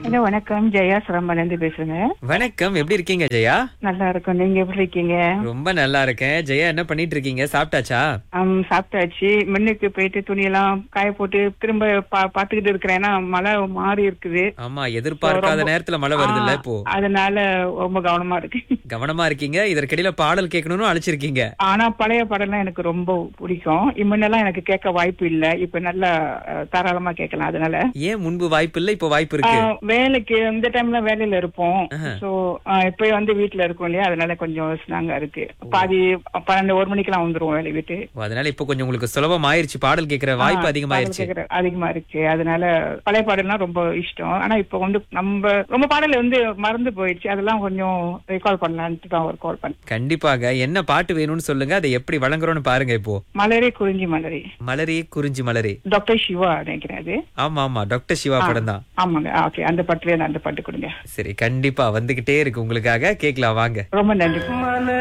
hello வணக்கம் ஜெயா சிரமல இருந்து பேசுறேங்க வணக்கம் எப்படி இருக்கீங்க ஜெயா நல்லா இருக்கும் நீங்க எப்படி இருக்கீங்க ரொம்ப நல்லா இருக்கேன் ஜெயா என்ன பண்ணிட்டு இருக்கீங்க சாப்பிட்டாச்சா ஆம், சாப்பிட்டாச்சு மின்னுக்கு போயிட்டு துணியெல்லாம் காய போட்டு திரும்ப பா பாத்துக்கிட்டு இருக்கிறேன் ஏன்னா மழை மாறி இருக்குது ஆமா எதிர்பார்க்காத நேரத்துல மழை வருதுல்ல இப்போ ஆ, அதனால ரொம்ப கவனமா இருக்கு கவனமா இருக்கீங்க இதற்கிடையில பாடல் கேட்கணும்னு அழைச்சிருக்கீங்க ஆனா பழைய பாடலாம் எனக்கு ரொம்ப பிடிக்கும் முன்னெல்லாம் எனக்கு கேட்க வாய்ப்பு இல்ல இப்ப நல்லா அஹ், தாராளமா கேட்கலாம் அதனால ஏன் முன்பு வாய்ப்பு இல்ல இப்போ வாய்ப்பு இருக்கு ஆ, வேலைக்கு இந்த டைம்ல வேலையில இருப்போம் சோ இப்ப வந்து வீட்டுல இருக்கோம் இல்லையா அதனால கொஞ்சம் ஸ்ட்ராங்கா இருக்கு பாதி பன்னெண்டு ஒரு மணிக்கெல்லாம் வந்துருவோம் வேலை விட்டு ஓ, அதனால இப்போ கொஞ்சம் உங்களுக்கு சுலபம் ஆயிருச்சு பாடல் கேட்கிற வாய்ப்பு அதிகமாயிருச்சு பாடல் கேக்குற- அதிகமா இருக்கு அதனால பழைய பாடல்லாம் ரொம்ப இஷ்டம் ஆனா இப்ப வந்து நம்ம ரொம்ப பாடல் வந்து மறந்து போயிடுச்சு அதெல்லாம் கொஞ்சம் ரெக்கால் பண்ணலான்ட்டு தான் ஒரு கால் பண்ணேன் கண்டிப்பாக என்ன பாட்டு வேணும்னு சொல்லுங்க அதை எப்படி வழங்குறோம்னு பாருங்க இப்போ மலரே குறிஞ்சி மலரே மலரே குறிஞ்சி மலரே டாக்டர் சிவா நினைக்கிறேன் அது ஆமா ஆமா டாக்டர் சிவா படம் தான் ஆமாங்க ஓகே அந்த பாட்டுலயே அந்த பாட்டு கொடுங்க சரி கண்டிப்பா வந்துகிட்டே இருக்கு உங்களுக்காக கேக்கலாம் வாங்க ரொம்ப நன்றி